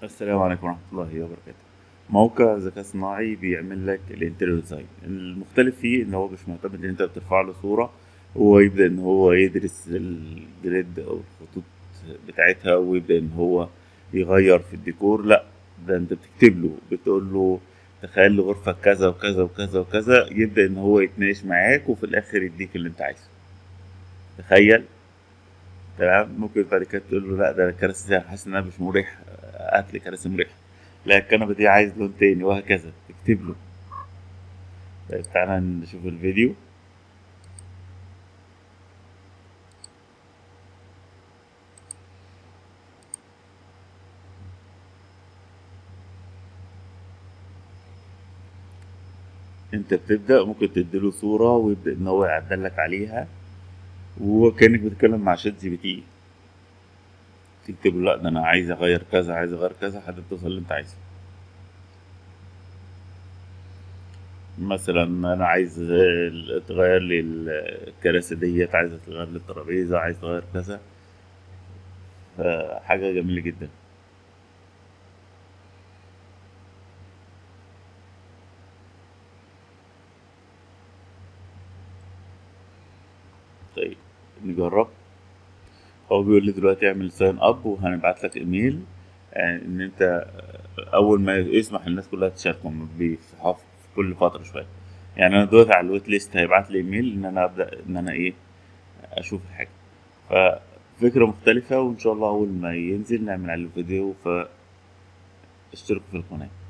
السلام عليكم ورحمة الله وبركاته موقع ذكاء صناعي بيعمل لك الانتريور ديزاين المختلف فيه ان هو مش معتمد ان انت بترفع له صورة هو يبدأ ان هو يدرس الجريد او الخطوط بتاعتها ويبدأ ان هو يغير في الديكور لا ده انت بتكتب له بتقول له تخيل لي غرفة كذا وكذا وكذا وكذا يبدأ ان هو يتناقش معاك وفي الاخر يديك اللي انت عايزه تخيل تمام ممكن بعد كده تقول له لا ده الكراسي دي أنا حاسس انها مش مريحة هات لي كراسي مريحة لا الكنبة دي عايز لون تاني وهكذا تكتب له طيب تعالى نشوف الفيديو انت بتبدأ ممكن تديله صورة ويبدأ ان هو يعدل لك عليها وكأنك بتتكلم مع شات جي بي تي تكتب له لا ده انا عايز اغير كذا عايز اغير كذا لحد ما توصل اللي انت عايزه مثلا انا عايز آه، تغير لي الكراسي ديت عايز تغير لي الترابيزه عايز تغير كذا فحاجه جميله جدا طيب نجرب هو بيقول لي دلوقتي اعمل ساين اب وهنبعت لك ايميل يعني ان انت اول ما يسمح للناس كلها تشاركهم بيفتحوها في كل فتره شويه يعني انا دلوقتي على الويت ليست هيبعت لي ايميل ان انا ابدا ان انا ايه اشوف الحاجه ففكره مختلفه وان شاء الله اول ما ينزل نعمل عليه فيديو فاشتركوا في القناه